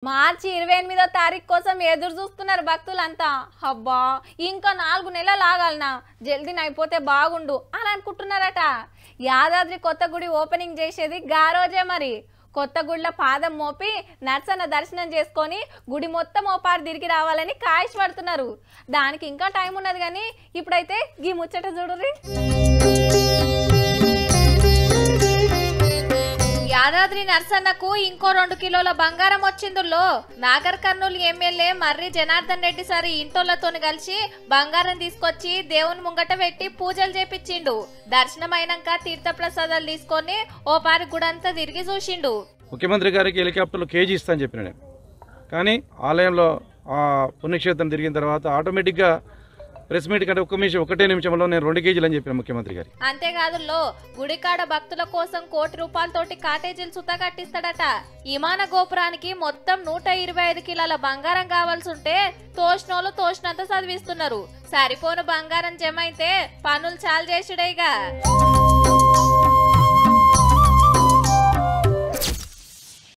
మార్చి ఇరవై ఎనిమిదో తారీఖు కోసం ఎదురు చూస్తున్నారు భక్తులంతా అబ్బా ఇంకా నాలుగు నెలలు ఆగాలనా జల్దీ అయిపోతే బాగుండు అని అనుకుంటున్నారట యాదాద్రి కొత్త గుడి ఓపెనింగ్ చేసేది గా రోజే మరి కొత్త గుడిలో పాదం మోపి నర్సన్న దర్శనం చేసుకొని గుడి మొత్తం ఓపారు తిరిగి రావాలని కాయిష్ పడుతున్నారు దానికి ఇంకా టైం ఉన్నది కానీ ఇప్పుడైతే గీ ముచ్చట చూడుర్రి యాదాద్రి నర్సన్నకు ఇంకో రెండు కిలోల బంగారం వచ్చిందులో నాగర్ కర్నూలు ఎమ్మెల్యే మర్రి జనార్దన్ రెడ్డి సారి ఇంటోళ్లతోని కలిసి బంగారం తీసుకొచ్చి దేవుని ముంగట పెట్టి పూజలు చేపించిండు దర్శనం అయినాక తీర్థప్రసాదాలు తీసుకొని ఓ పారి గుడంతా తిరిగి చూసిండు ముఖ్యమంత్రి గారికి హెలికాప్టర్లో కేజీ ఇస్తా అని చెప్పిన నేను కానీ ఆలయంలో ఆ పుణ్యక్షేత్రం తిరిగిన తర్వాత ఆటోమేటిక్గా ప్రెస్ మీట్ కంటే ఒక్క నిమిషం ఒకటే నిమిషంలో నేను రెండు కేజీలు అని చెప్పిన ముఖ్యమంత్రి గారికి అంతేకాదు లో గుడికాడ భక్తుల కోసం కోటి రూపాయలతోటి కాటేజీలు సుత కట్టిస్తాడట విమాన గోపురానికి మొత్తం నూట ఇరవై ఐదు కిలోల బంగారం కావాల్సి ఉంటే తోషనోళ్ళు తోషనంత చదివిస్తున్నారు సరిపోను బంగారం జమ అయితే పనులు చాలు చేసుడేగా